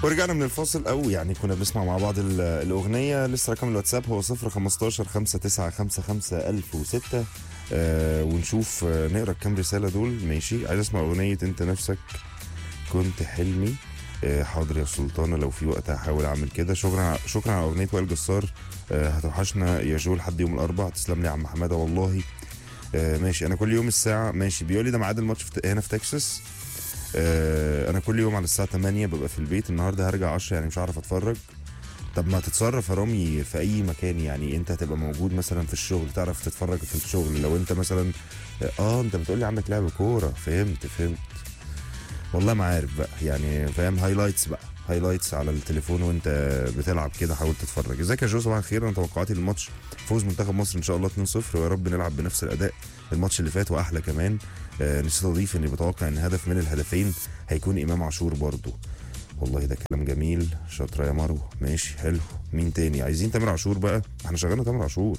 ورجعنا من الفاصل او يعني كنا بنسمع مع بعض ال- الاغنيه لسه رقم الواتساب هو 0 15 5955 1006 آه ونشوف آه نقرا كام رساله دول ماشي عايز اسمع اغنيه انت نفسك كنت حلمي آه حاضر يا سلطانه لو في وقت هحاول اعمل كده شكرا شكرا على اغنيه وائل جسار آه هتوحشنا يا جو لحد يوم الاربعاء تسلم لي يا عم حماده والله آه ماشي انا كل يوم الساعه ماشي بيقول لي ده ميعاد الماتش في هنا في تكساس آه انا كل يوم على الساعه 8 ببقى في البيت النهارده هرجع 10 يعني مش هعرف اتفرج طب ما تتصرف يا رامي في اي مكان يعني انت هتبقى موجود مثلا في الشغل تعرف تتفرج في الشغل لو انت مثلا اه انت بتقول لي عندك لعب كوره فهمت فهمت والله ما عارف بقى يعني فاهم هايلايتس بقى هايلايتس على التليفون وانت بتلعب كده حاول تتفرج ازيك يا جو صباح الخير انا توقعاتي للماتش فوز منتخب مصر ان شاء الله 2-0 ويا رب نلعب بنفس الاداء الماتش اللي فات واحلى كمان آه نسيت اضيف اني بتوقع ان هدف من الهدفين هيكون امام عاشور برضو والله ده كلام جميل شاطره يا مروه ماشي حلو مين تاني عايزين تامر عاشور بقى احنا شغلنا تامر عاشور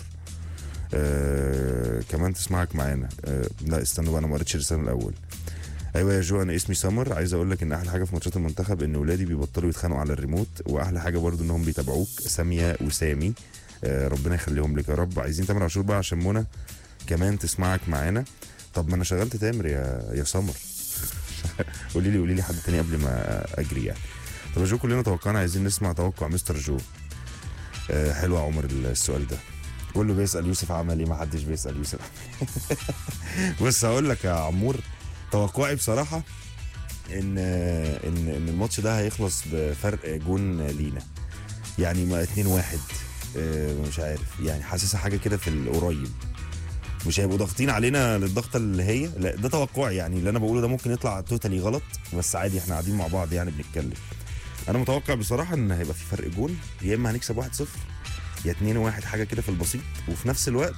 آه كمان تسمعك معانا آه لا استنوا بقى انا ما قريتش الرساله الاول ايوه يا جو انا اسمي سمر عايز اقول لك ان احلى حاجه في ماتشات المنتخب ان ولادي بيبطلوا يتخانقوا على الريموت واحلى حاجه برضو انهم بيتابعوك ساميه وسامي آه ربنا يخليهم لك يا رب عايزين تامر عاشور بقى عشان منى كمان تسمعك معانا طب ما انا شغلت تامر يا يا سمر قولي لي قولي لي حد تاني قبل ما اجري يعني طب يا جو كلنا توقعنا عايزين نسمع توقع مستر جو آه حلو يا عمر السؤال ده كله بيسال يوسف عمل ايه ما حدش بيسال يوسف عمل إيه. بص هقول لك يا عمور توقعي بصراحه ان ان ان الماتش ده هيخلص بفرق جون لينا يعني ما 2 1 مش عارف يعني حاسسها حاجه كده في القريب مش هيبقوا ضاغطين علينا للضغطه اللي هي لا ده توقعي يعني اللي انا بقوله ده ممكن يطلع توتالي غلط بس عادي احنا قاعدين مع بعض يعني بنتكلم انا متوقع بصراحه ان هيبقى في فرق جون يا اما هنكسب 1-0 يا 2 1 حاجه كده في البسيط وفي نفس الوقت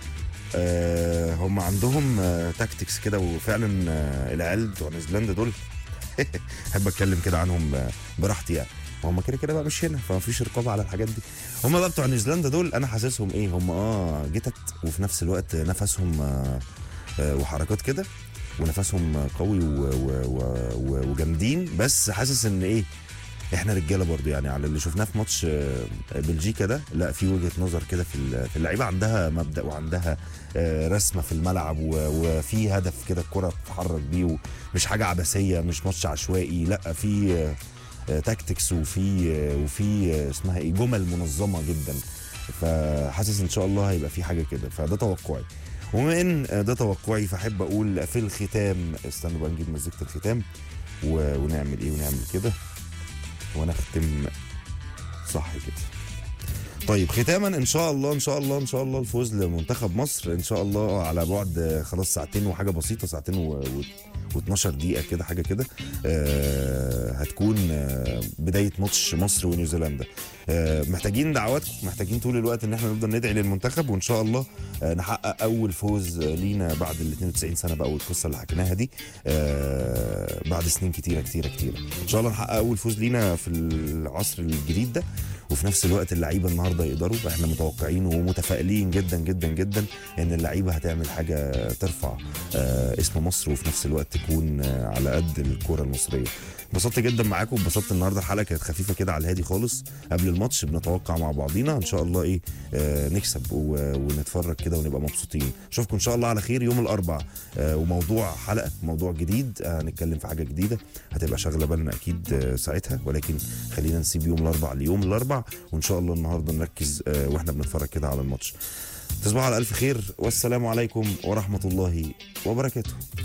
آه هم عندهم آه تاكتكس كده وفعلا آه العيال بتوع نيوزيلندا دول احب اتكلم كده عنهم آه براحتي يعني هم كده كده بقى مش هنا فما فيش رقابه على الحاجات دي هم بقى بتوع نيوزيلندا دول انا حاسسهم ايه هم اه جتت وفي نفس الوقت نفسهم آه آه وحركات كده ونفسهم قوي و- و- و- و- وجامدين بس حاسس ان ايه احنا رجاله برضو يعني على اللي شفناه في ماتش آه، بلجيكا ده لا في وجهه نظر كده في ال- في اللعيبه عندها مبدا وعندها آه، رسمه في الملعب و- وفي هدف كده الكره بتتحرك بيه مش حاجه عبثيه مش ماتش عشوائي لا في آه، آه، تاكتكس وفي آه، وفي آه، اسمها ايه جمل منظمه جدا فحاسس ان شاء الله هيبقى في حاجه كده فده توقعي وبما ان آه، ده توقعي فاحب اقول في الختام استنوا بقى نجيب مزيكه الختام و- ونعمل ايه ونعمل كده ونختم صح كده طيب ختاما ان شاء الله ان شاء الله ان شاء الله الفوز لمنتخب مصر ان شاء الله على بعد آه، خلاص ساعتين وحاجه بسيطه ساعتين و... و... و12 دقيقه كده حاجه كده آه هتكون آه بدايه ماتش مصر ونيوزيلندا آه محتاجين دعواتكم محتاجين طول الوقت ان احنا نفضل ندعي للمنتخب وان شاء الله آه نحقق اول فوز آه، لينا بعد ال 92 سنه بقى والقصه اللي حكيناها دي آه بعد سنين كتيره كتيره كتيره ان شاء الله نحقق اول فوز لينا في العصر الجديد ده وفي نفس الوقت اللعيبه النهارده يقدروا احنا متوقعين ومتفائلين جدا جدا جدا ان اللعيبه هتعمل حاجه ترفع آه اسم مصر وفي نفس الوقت تكون آه على قد الكره المصريه انبسطت جدا معاكم انبسطت النهارده الحلقه كانت خفيفه كده على الهادي خالص قبل الماتش بنتوقع مع بعضينا ان شاء الله ايه آه نكسب و- ونتفرج كده ونبقى مبسوطين اشوفكم ان شاء الله على خير يوم الاربع آه وموضوع حلقه موضوع جديد آه هنتكلم في حاجه جديده هتبقى شاغله بالنا اكيد آه ساعتها ولكن خلينا نسيب يوم الاربع ليوم الاربع وان شاء الله النهارده نركز آه واحنا بنتفرج كده على الماتش تصبحوا على الف خير والسلام عليكم ورحمه الله وبركاته